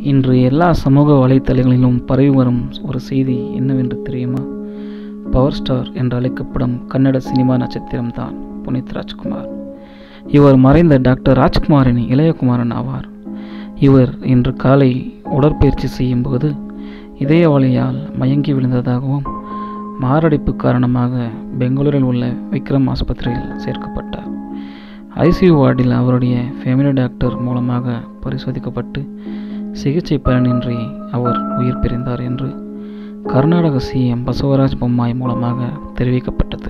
இன்று எல்லா சமூக வலைத்தளங்களிலும் பரவி வரும் ஒரு செய்தி என்னவென்று தெரியுமா பவர் ஸ்டார் என்று அழைக்கப்படும் கன்னட சினிமா நட்சத்திரம்தான் புனித் ராஜ்குமார் இவர் மறைந்த டாக்டர் ராஜ்குமாரின் இளையகுமாரன் ஆவார் இவர் இன்று காலை உடற்பயிற்சி செய்யும்போது இதய வலியால் மயங்கி விழுந்ததாகவும் மாரடைப்பு காரணமாக பெங்களூரில் உள்ள விக்ரம் ஆஸ்பத்திரியில் சேர்க்கப்பட்டார் ஐசியூ வார்டில் அவருடைய ஃபேமிலி டாக்டர் மூலமாக பரிசோதிக்கப்பட்டு சிகிச்சை பலனின்றி அவர் உயிர் பிரிந்தார் என்று கர்நாடக சிஎம் பசவராஜ் பொம்மாய் மூலமாக தெரிவிக்கப்பட்டது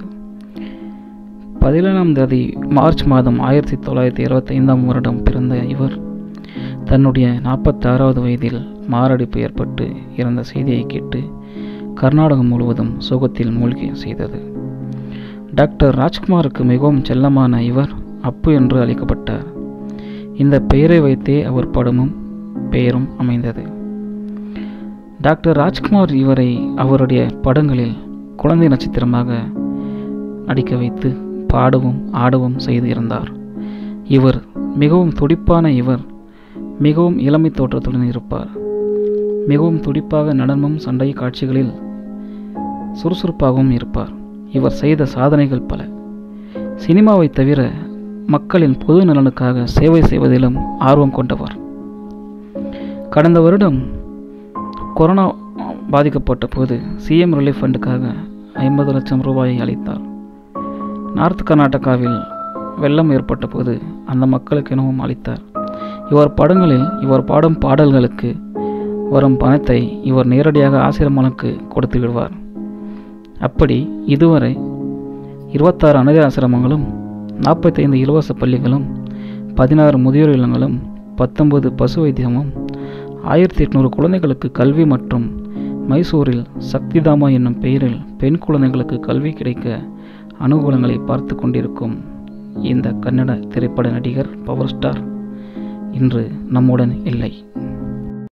பதினேழாம் தேதி மார்ச் மாதம் ஆயிரத்தி தொள்ளாயிரத்தி இருபத்தைந்தாம் வருடம் பிறந்த இவர் தன்னுடைய நாற்பத்தாறாவது வயதில் மாரடைப்பு ஏற்பட்டு இறந்த செய்தியை கேட்டு கர்நாடகம் முழுவதும் சோகத்தில் மூழ்கி செய்தது டாக்டர் ராஜ்குமாருக்கு மிகவும் செல்லமான இவர் அப்பு என்று அழைக்கப்பட்டார் இந்த பெயரை வைத்தே அவர் படமும் பெயரும் அமைந்தது டாக்டர் ராஜ்குமார் இவரை அவருடைய படங்களில் குழந்தை நட்சத்திரமாக நடிக்க வைத்து பாடவும் ஆடவும் செய்து இருந்தார் இவர் மிகவும் துடிப்பான இவர் மிகவும் இளமை தோற்றத்துடன் இருப்பார் மிகவும் துடிப்பாக நடனமும் சண்டை காட்சிகளில் சுறுசுறுப்பாகவும் இருப்பார் இவர் செய்த சாதனைகள் பல சினிமாவை தவிர மக்களின் பொது நலனுக்காக சேவை செய்வதிலும் ஆர்வம் கொண்டவர் கடந்த வருடம் கொரோனா பாதிக்கப்பட்ட போது சிஎம் ரிலீஃப் ஃபண்டுக்காக ஐம்பது லட்சம் ரூபாயை அளித்தார் நார்த் கர்நாடகாவில் வெள்ளம் ஏற்பட்ட போது அந்த மக்களுக்கு எனவும் அளித்தார் இவர் படங்களில் இவர் பாடும் பாடல்களுக்கு வரும் பணத்தை இவர் நேரடியாக ஆசிரமங்களுக்கு கொடுத்து விடுவார் அப்படி இதுவரை இருபத்தாறு அனாதை ஆசிரமங்களும் நாற்பத்தைந்து இலவச பள்ளிகளும் பதினாறு முதியோர் இல்லங்களும் பத்தொன்பது பசு வைத்தியமும் ஆயிரத்தி எட்நூறு குழந்தைகளுக்கு கல்வி மற்றும் மைசூரில் சக்திதாமா என்னும் பெயரில் பெண் குழந்தைகளுக்கு கல்வி கிடைக்க அனுகூலங்களை பார்த்து கொண்டிருக்கும் இந்த கன்னட திரைப்பட நடிகர் பவர் ஸ்டார் இன்று நம்முடன் இல்லை